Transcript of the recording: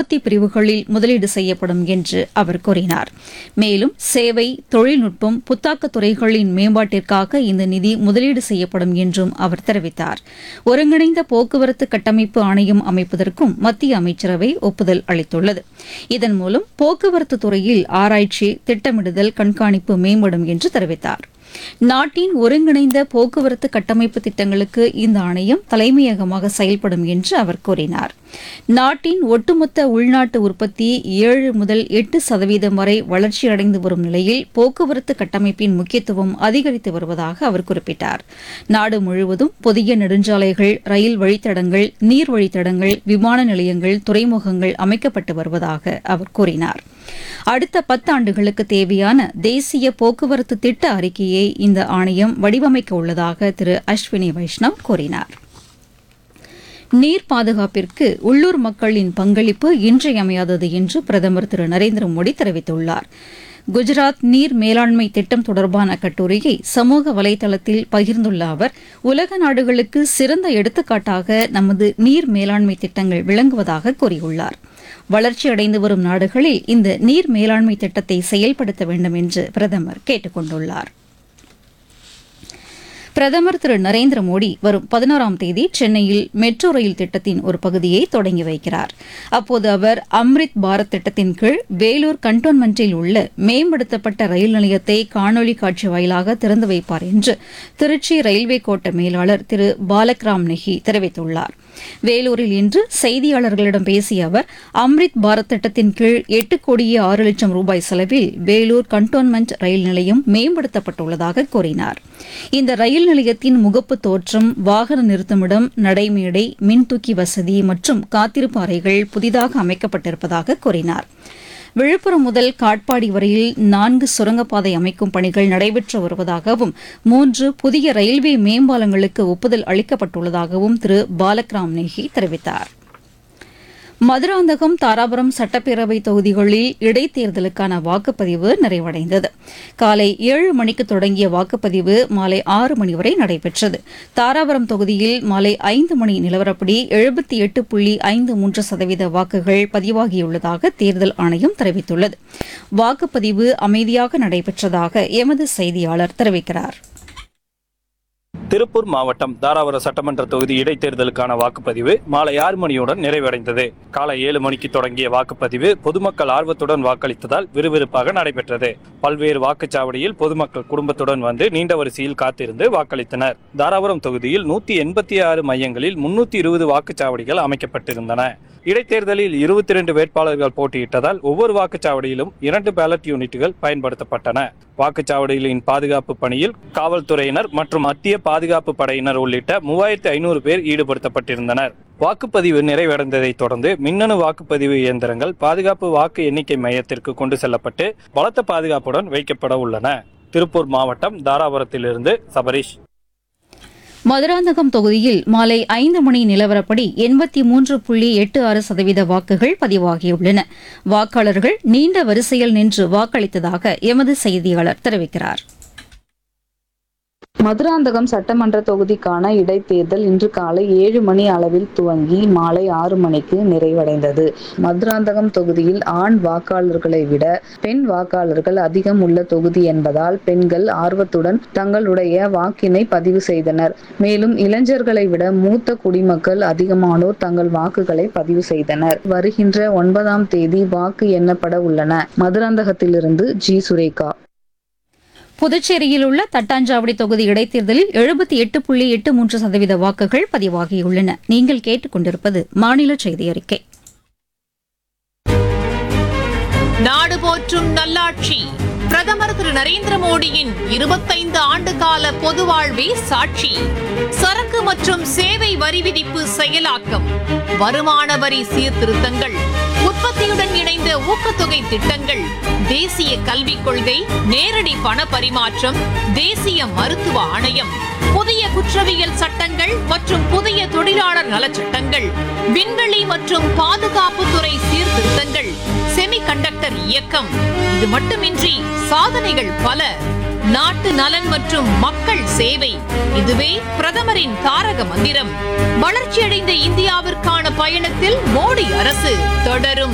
உற்பத்தி பிரிவுகளில் முதலீடு செய்யப்படும் என்று அவர் கூறினார் மேலும் சேவை தொழில்நுட்பம் புத்தாக்க துறைகளின் மேம்பாட்டிற்காக இந்த நிதி முதலீடு செய்யப்படும் என்றும் அவர் தெரிவித்தார் ஒருங்கிணைந்த போக்குவரத்து கட்டமைப்பு ஆணையம் அமைப்பதற்கும் மத்திய அமைச்சரவை ஒப்புதல் அளித்துள்ளது இதன் மூலம் போக்குவரத்து துறையில் ஆராய்ச்சி திட்டமிடுதல் கண்காணிப்பு மேம்படும் என்று தெரிவித்தார் நாட்டின் ஒருங்கிணைந்த போக்குவரத்து கட்டமைப்பு திட்டங்களுக்கு இந்த ஆணையம் தலைமையகமாக செயல்படும் என்று அவர் கூறினார் நாட்டின் ஒட்டுமொத்த உள்நாட்டு உற்பத்தி ஏழு முதல் எட்டு சதவீதம் வரை வளர்ச்சியடைந்து வரும் நிலையில் போக்குவரத்து கட்டமைப்பின் முக்கியத்துவம் அதிகரித்து வருவதாக அவர் குறிப்பிட்டார் நாடு முழுவதும் புதிய நெடுஞ்சாலைகள் ரயில் வழித்தடங்கள் நீர் வழித்தடங்கள் விமான நிலையங்கள் துறைமுகங்கள் அமைக்கப்பட்டு வருவதாக அவர் கூறினார் அடுத்த பத்தாண்டுகளுக்கு தேவையான தேசிய போக்குவரத்து திட்ட அறிக்கையை இந்த ஆணையம் வடிவமைக்க உள்ளதாக திரு அஸ்வினி வைஷ்ணவ் கூறினார் நீர் பாதுகாப்பிற்கு உள்ளூர் மக்களின் பங்களிப்பு இன்றியமையாதது என்று பிரதமர் திரு நரேந்திர மோடி தெரிவித்துள்ளார் குஜராத் நீர் மேலாண்மை திட்டம் தொடர்பான கட்டுரையை சமூக வலைதளத்தில் பகிர்ந்துள்ள அவர் உலக நாடுகளுக்கு சிறந்த எடுத்துக்காட்டாக நமது நீர் மேலாண்மை திட்டங்கள் விளங்குவதாக கூறியுள்ளார் வளர்ச்சியடைந்து வரும் நாடுகளில் இந்த நீர் மேலாண்மை திட்டத்தை செயல்படுத்த வேண்டும் என்று பிரதமர் கேட்டுக் கொண்டுள்ளார் பிரதமர் திரு நரேந்திர மோடி வரும் பதினோராம் தேதி சென்னையில் மெட்ரோ ரயில் திட்டத்தின் ஒரு பகுதியை தொடங்கி வைக்கிறார் அப்போது அவர் அம்ரித் பாரத் திட்டத்தின் கீழ் வேலூர் கண்டோன்மெண்டில் உள்ள மேம்படுத்தப்பட்ட ரயில் நிலையத்தை காணொலி காட்சி வாயிலாக திறந்து வைப்பார் என்று திருச்சி ரயில்வே கோட்ட மேலாளர் திரு பாலக்ராம் நெஹி தெரிவித்துள்ளார் வேலூரில் இன்று செய்தியாளர்களிடம் பேசிய அவர் அம்ரித் பாரத் திட்டத்தின் கீழ் எட்டு கோடியே ஆறு லட்சம் ரூபாய் செலவில் வேலூர் கண்டோன்மெண்ட் ரயில் நிலையம் மேம்படுத்தப்பட்டுள்ளதாக கூறினார் இந்த ரயில் நிலையத்தின் முகப்பு தோற்றம் வாகன நிறுத்துமிடம் நடைமேடை மின்தூக்கி வசதி மற்றும் காத்திருப்பு அறைகள் புதிதாக அமைக்கப்பட்டிருப்பதாக கூறினார் விழுப்புரம் முதல் காட்பாடி வரையில் நான்கு சுரங்கப்பாதை அமைக்கும் பணிகள் நடைபெற்று வருவதாகவும் மூன்று புதிய ரயில்வே மேம்பாலங்களுக்கு ஒப்புதல் அளிக்கப்பட்டுள்ளதாகவும் திரு பாலக்ராம் நேகி தெரிவித்தார் மதுராந்தகம் தாராபுரம் சட்டப்பேரவை தொகுதிகளில் இடைத்தேர்தலுக்கான வாக்குப்பதிவு நிறைவடைந்தது காலை ஏழு மணிக்கு தொடங்கிய வாக்குப்பதிவு மாலை ஆறு மணி வரை நடைபெற்றது தாராபுரம் தொகுதியில் மாலை ஐந்து மணி நிலவரப்படி எழுபத்தி எட்டு புள்ளி ஐந்து மூன்று சதவீத வாக்குகள் பதிவாகியுள்ளதாக தேர்தல் ஆணையம் தெரிவித்துள்ளது வாக்குப்பதிவு அமைதியாக நடைபெற்றதாக எமது செய்தியாளர் தெரிவிக்கிறார் திருப்பூர் மாவட்டம் தாராபுரம் சட்டமன்ற தொகுதி இடைத்தேர்தலுக்கான வாக்குப்பதிவு மாலை ஆறு மணியுடன் நிறைவடைந்தது காலை ஏழு மணிக்கு தொடங்கிய வாக்குப்பதிவு பொதுமக்கள் ஆர்வத்துடன் வாக்களித்ததால் விறுவிறுப்பாக நடைபெற்றது பல்வேறு வாக்குச்சாவடியில் பொதுமக்கள் குடும்பத்துடன் வந்து நீண்ட வரிசையில் காத்திருந்து வாக்களித்தனர் தாராபுரம் தொகுதியில் நூத்தி எண்பத்தி ஆறு மையங்களில் முன்னூத்தி இருபது வாக்குச்சாவடிகள் அமைக்கப்பட்டிருந்தன இடைத்தேர்தலில் இருபத்தி இரண்டு வேட்பாளர்கள் போட்டியிட்டதால் ஒவ்வொரு வாக்குச்சாவடியிலும் இரண்டு பேலட் யூனிட்டுகள் பயன்படுத்தப்பட்டன வாக்குச்சாவடிகளின் பாதுகாப்பு பணியில் காவல்துறையினர் மற்றும் மத்திய பாதுகாப்பு படையினர் உள்ளிட்ட மூவாயிரத்தி ஐநூறு பேர் ஈடுபடுத்தப்பட்டிருந்தனர் வாக்குப்பதிவு நிறைவடைந்ததை தொடர்ந்து மின்னணு வாக்குப்பதிவு இயந்திரங்கள் பாதுகாப்பு வாக்கு எண்ணிக்கை மையத்திற்கு கொண்டு செல்லப்பட்டு பலத்த பாதுகாப்புடன் வைக்கப்பட உள்ளன திருப்பூர் மாவட்டம் தாராபுரத்திலிருந்து சபரீஷ் மதுராந்தகம் தொகுதியில் மாலை ஐந்து மணி நிலவரப்படி எண்பத்தி மூன்று புள்ளி எட்டு ஆறு சதவீத வாக்குகள் பதிவாகியுள்ளன வாக்காளர்கள் நீண்ட வரிசையில் நின்று வாக்களித்ததாக எமது செய்தியாளர் தெரிவிக்கிறார் மதுராந்தகம் சட்டமன்ற தொகுதிக்கான இடைத்தேர்தல் இன்று காலை ஏழு மணி அளவில் துவங்கி மாலை ஆறு மணிக்கு நிறைவடைந்தது மதுராந்தகம் தொகுதியில் ஆண் வாக்காளர்களை விட பெண் வாக்காளர்கள் அதிகம் உள்ள தொகுதி என்பதால் பெண்கள் ஆர்வத்துடன் தங்களுடைய வாக்கினை பதிவு செய்தனர் மேலும் இளைஞர்களை விட மூத்த குடிமக்கள் அதிகமானோர் தங்கள் வாக்குகளை பதிவு செய்தனர் வருகின்ற ஒன்பதாம் தேதி வாக்கு எண்ணப்பட உள்ளன மதுராந்தகத்திலிருந்து ஜி சுரேகா புதுச்சேரியில் உள்ள தட்டாஞ்சாவடி தொகுதி இடைத்தேர்தலில் எழுபத்தி எட்டு புள்ளி எட்டு மூன்று சதவீத வாக்குகள் பதிவாகியுள்ளன நீங்கள் கேட்டுக் கொண்டிருப்பது மாநில செய்தி அறிக்கை நாடு போற்றும் நல்லாட்சி பிரதமர் திரு நரேந்திர மோடியின் இருபத்தைந்து ஆண்டு கால பொது வாழ்வே சாட்சி சரக்கு மற்றும் சேவை வரி விதிப்பு செயலாக்கம் வருமான வரி சீர்திருத்தங்கள் உற்பத்தியுடன் இணைந்த ஊக்கத்தொகை திட்டங்கள் தேசிய கல்விக் கொள்கை நேரடி பண பரிமாற்றம் தேசிய மருத்துவ ஆணையம் புதிய குற்றவியல் சட்டங்கள் மற்றும் புதிய தொழிலாளர் நலச்சட்டங்கள் விண்வெளி மற்றும் பாதுகாப்புத்துறை சீர்திருத்தங்கள் செமிகண்டக்டர் இயக்கம் இது மட்டுமின்றி சாதனைகள் பல நாட்டு நலன் மற்றும் மக்கள் சேவை இதுவே பிரதமரின் தாரக மந்திரம் வளர்ச்சியடைந்த இந்தியாவிற்கான பயணத்தில் மோடி அரசு தொடரும்